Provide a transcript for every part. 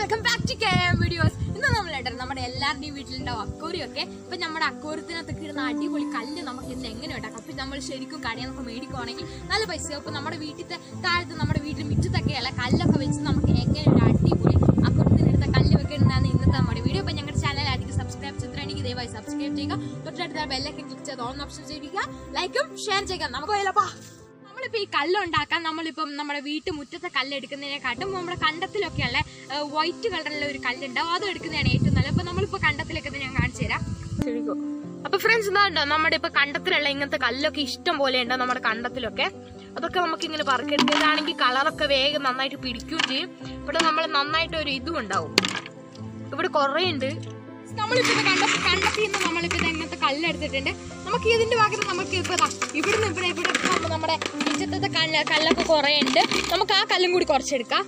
welcome back to K videos ഇന്ന് നമ്മൾ ഇടണം നമ്മുടെ എല്ലാവരുടെയും വീട്ടിലുണ്ടാവും അക്കോറി ഒക്കെ ഇപ്പൊ നമ്മുടെ അക്കോരത്തിനകത്തൊക്കെ ഇടുന്ന അടിപൊളി കല്ല് നമുക്ക് ഇന്ന് എങ്ങനെ ഉണ്ടാക്കാം അപ്പൊ നമ്മൾ ശരിക്കും കടയിൽ നമുക്ക് മേടിക്കുവാണെങ്കിൽ നല്ല പൈസ അപ്പൊ നമ്മുടെ വീട്ടിലത്തെ താഴത്ത് നമ്മുടെ വീട്ടിൽ മുറ്റത്തൊക്കെയുള്ള കല്ലൊക്കെ വെച്ച് നമുക്ക് എങ്ങനെ ഒരു അടിപൊളി അക്കോരത്തിനെടുത്ത കല്ല് വെക്കുന്നതാണ് ഇന്നത്തെ നമ്മുടെ വീഡിയോ അപ്പൊ ഞങ്ങളുടെ ചാനൽ ആദ്യം സബ്സ്ക്രൈബ് ചെയ്തിട്ടുണ്ടെങ്കിൽ ദയവായി സബ്സ്ക്രൈബ് ചെയ്യുക തൊട്ടടുത്ത ബെല്ലൊക്കെ ക്ലിക്ക് ചെയ്ത് ഓൺ ഓപ്ഷൻ ചെയ്യുക ലൈക്കും ഷെയർ ചെയ്യുക നമുക്ക് പോയാലപ്പാ നമ്മളിപ്പോ ഈ കല്ലുണ്ടാക്കാൻ നമ്മളിപ്പം നമ്മുടെ വീട്ടു മുറ്റത്തെ കല്ല് എടുക്കുന്നതിനെക്കാട്ടും നമ്മുടെ കണ്ടത്തിലൊക്കെയുള്ള വൈറ്റ് കളറിലുള്ള ഒരു കല്ലുണ്ടാവും അത് എടുക്കുന്നതാണ് ഏറ്റവും നല്ലത് അപ്പൊ നമ്മളിപ്പോ കണ്ടത്തിലൊക്കെ ഇത് ഞാൻ കാണിച്ചു തരാം അപ്പൊ ഫ്രണ്ട്സ് എന്താ നമ്മുടെ ഇപ്പൊ കണ്ടത്തിലുള്ള ഇങ്ങനത്തെ കല്ലൊക്കെ ഇഷ്ടം പോലെ ഉണ്ട് നമ്മുടെ കണ്ടത്തിലൊക്കെ അതൊക്കെ നമുക്ക് ഇങ്ങനെ പറക്കെടുക്കുക ഇതാണെങ്കിൽ കളറൊക്കെ വേഗം നന്നായിട്ട് പിടിക്കുകയും ചെയ്യും ഇവിടെ നമ്മൾ നന്നായിട്ട് ഒരു ഇതും ഉണ്ടാവും ഇവിടെ കുറേ ഉണ്ട് നമ്മളിപ്പോ ഇത് കണ്ട കണ്ടത്തിൽ നിന്ന് നമ്മളിപ്പോ ഇത് ഇങ്ങനത്തെ കല്ലെടുത്തിട്ടുണ്ട് നമുക്ക് ഇതിന്റെ പകരം നമുക്ക് ഇപ്പൊ ദാ ഇവിടുന്ന് ഇവിടെ ഇവിടെ ഇപ്പൊ നമ്മുടെ മുറ്റത്തെ കല്ല് കല്ലൊക്കെ കുറേ ഉണ്ട് നമുക്ക് ആ കല്ലും കൂടി കുറച്ചെടുക്കാം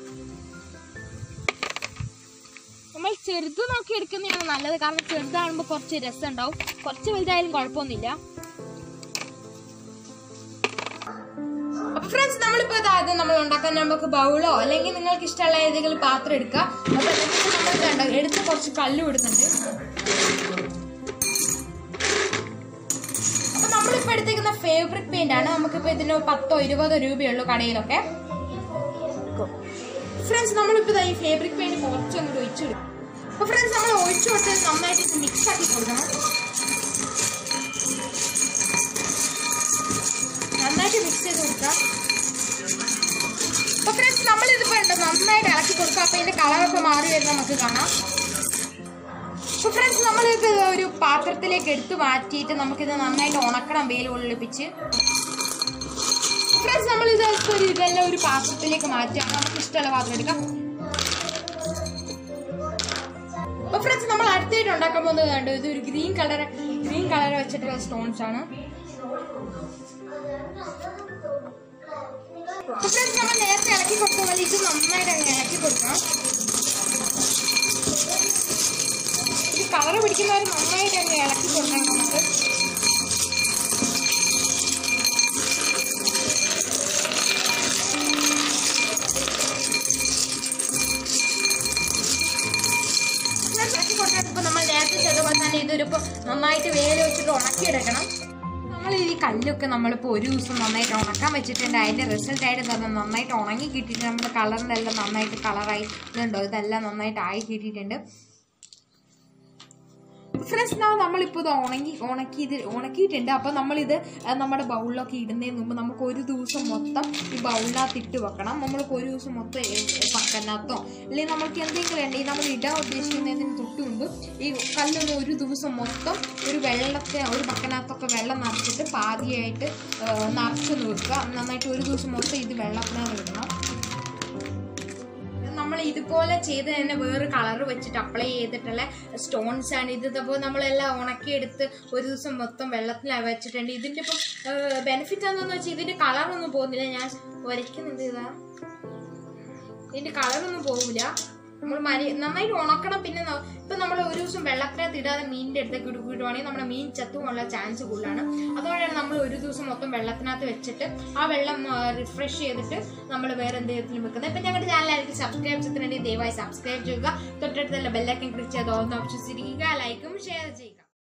നമ്മൾ ചെറുത് നോക്കി എടുക്കുന്നതാണ് നല്ലത് കാരണം ചെറുതാകുമ്പോൾ കുറച്ച് രസം ഉണ്ടാവും കുറച്ച് വലുതായാലും കുഴപ്പമൊന്നുമില്ല അപ്പൊ ഫ്രണ്ട്സ് നമ്മളിപ്പോ ഇതായത് നമ്മൾ ഉണ്ടാക്കാൻ നമുക്ക് ബൗളോ അല്ലെങ്കിൽ നിങ്ങൾക്ക് ഇഷ്ടമുള്ള ഏതെങ്കിലും പാത്രം എടുക്കുക അപ്പൊ എന്നിട്ട് നമ്മൾ കണ്ട എടുത്ത് കുറച്ച് കല്ല് വിടുന്നുണ്ട് അപ്പൊ നമ്മളിപ്പോ എടുത്തേക്കുന്ന ഫേവറേറ്റ് പെയിന്റ് ആണ് നമുക്കിപ്പോ ഇതിന് പത്തോ ഇരുപതോ രൂപയുള്ളൂ കടയിലൊക്കെ ഫ്രണ്ട്സ് നമ്മളിപ്പോ ദാ ഈ ഫേബ്രിക് പെയിന്റ് കുറച്ചൊന്നും ഒഴിച്ചിടും അപ്പൊ ഫ്രണ്ട്സ് നമ്മൾ ഒഴിച്ചു കൊടുത്ത് നന്നായിട്ട് ഇത് മിക്സ് ആക്കി കൊടുക്കണം നന്നായിട്ട് മിക്സ് ചെയ്ത് കൊടുക്കാം അപ്പൊ ഫ്രണ്ട്സ് നമ്മൾ ഇതിപ്പോ ഉണ്ട് നന്നായിട്ട് ഇളക്കി കൊടുക്കുക അപ്പൊ ഇതിന്റെ കളറൊക്കെ മാറി വരുന്ന നമുക്ക് കാണാം അപ്പൊ ഫ്രണ്ട്സ് നമ്മളിത് ഒരു പാത്രത്തിലേക്ക് എടുത്തു മാറ്റിയിട്ട് നമുക്കിത് നന്നായിട്ട് ഉണക്കണം വെയിൽ ഒളിപ്പിച്ച് ഫ്രണ്ട്സ് നമ്മൾ ഇത് ഒരു ഇതെല്ലാം ഒരു പാത്രത്തിലേക്ക് മാറ്റാം നമുക്ക് ഇഷ്ടമുള്ള പാത്രം എടുക്കാം അപ്പൊ ഫ്രണ്ട്സ് നമ്മൾ അടുത്തായിട്ട് ഉണ്ടാക്കാൻ പോകുന്നത് കണ്ടു ഇത് ഒരു ഗ്രീൻ കളർ ഗ്രീൻ കളർ വെച്ചിട്ടുള്ള സ്റ്റോൺസ് ആണ് അപ്പൊ ഫ്രണ്ട്സ് നമ്മൾ നേരത്തെ ഇളക്കി കൊടുത്ത പോലെ ഇത് നന്നായിട്ട് അങ്ങ് ഇളക്കി കൊടുക്കണം ഇത് കളർ പിടിക്കുന്നവർ നന്നായിട്ട് അങ്ങ് ഇളക്കി കൊടുക്കണം നമുക്ക് ഇളക്കി കൊടുക്കാൻ ഇപ്പൊ നമ്മൾ നേരത്തെ ചെയ്ത പോലെ തന്നെ ഇതൊരു ഇപ്പൊ നന്നായിട്ട് വേല വെച്ചിട്ട് ഉണക്കിയെടുക്കണം നമ്മൾ ഈ കല്ലൊക്കെ നമ്മളിപ്പോൾ ഒരു ദിവസം നന്നായിട്ട് ഉണക്കാൻ വെച്ചിട്ടുണ്ട് അതിൻ്റെ റിസൾട്ട് ആയിട്ട് തന്നെ നന്നായിട്ട് ഉണങ്ങി കിട്ടിയിട്ട് നമ്മുടെ കളറിനെല്ലാം നന്നായിട്ട് കളറായി ഇതുണ്ടോ ഇതെല്ലാം നന്നായിട്ട് ആയി കിട്ടിയിട്ടുണ്ട് ഫ്രണ്ട്സ് നാ നമ്മളിപ്പോൾ ഇത് ഉണങ്ങി ഉണക്കി ഇത് ഉണക്കിയിട്ടുണ്ട് അപ്പോൾ നമ്മളിത് ആ, നമ്മുടെ ബൗളിലൊക്കെ ഇടുന്നതിന് മുമ്പ് നമുക്ക് ഒരു ദിവസം മൊത്തം ഈ ബൗളിനകത്ത് ഇട്ട് വെക്കണം നമ്മൾക്ക് ഒരു ദിവസം മൊത്തം പക്കനകത്തോ അല്ലെങ്കിൽ നമുക്ക് എന്തെങ്കിലും ഉണ്ടെങ്കിൽ നമ്മൾ ഇടാൻ ഉദ്ദേശിക്കുന്നതിന് തൊട്ട് മുമ്പ് ഈ കല്ലൊന്ന് ഒരു ദിവസം മൊത്തം ഒരു വെള്ളത്തെ ഒരു പക്കനകത്തൊക്കെ വെള്ളം നിറച്ചിട്ട് പാതിയായിട്ട് ആ, നിറച്ച് നിർക്കുക നന്നായിട്ട് ഒരു ദിവസം മൊത്തം ഇത് വെള്ളത്തിനകത്ത് ഇടണം നമ്മൾ ഇതുപോലെ ചെയ്ത് തന്നെ വേറെ കളർ വെച്ചിട്ട് അപ്ലൈ ചെയ്തിട്ടുള്ള സ്റ്റോൺസ് ആണ് ഇത് ഇപ്പോൾ നമ്മളെല്ലാം ഉണക്കിയെടുത്ത് ഒരു ദിവസം മൊത്തം വെള്ളത്തിൽ വെച്ചിട്ടുണ്ട് ഇതിന്റെ ഇപ്പം ബെനിഫിറ്റ് എന്താണെന്ന് വെച്ചാൽ ഇതിന്റെ കളറൊന്നും പോകുന്നില്ല ഞാൻ വരയ്ക്കുന്നുണ്ട് ഇതാ ഇതിന്റെ കളറൊന്നും പോകില്ല നമ്മൾ മരി നന്നായിട്ട് ഉണക്കണം പിന്നെ ന- ഇപ്പൊ നമ്മൾ ഒരു ദിവസം വെള്ളത്തിനകത്ത് ഇടാതെ മീനിന്റെ അടുത്തേക്ക് ഇടുകയാണെങ്കിൽ നമ്മുടെ മീൻ ചത്തുമുള്ള ചാൻസ് കൂടുതലാണ് അതുകൊണ്ടാണ് നമ്മൾ ഒരു ദിവസം മൊത്തം വെള്ളത്തിനകത്ത് വെച്ചിട്ട് ആ വെള്ളം റിഫ്രഷ് ചെയ്തിട്ട് നമ്മൾ വേറെ എന്തെങ്കിലും വെക്കുന്നത് ഇപ്പൊ ഞങ്ങളുടെ ചാനലായിരിക്കും സബ്സ്ക്രൈബ് ചെയ്തിട്ടുണ്ടെങ്കിൽ ദയവായി സബ്സ്ക്രൈബ് ചെയ്യുക തൊട്ടടുത്തുള്ള ബെല്ലൈക്കൻ ക്ലിക്ക് ചെയ്ത് ഓൺ ഓപ്ഷൻസ് ഇരിക്കുക ലൈക്കും ഷെയർ ചെയ്യുക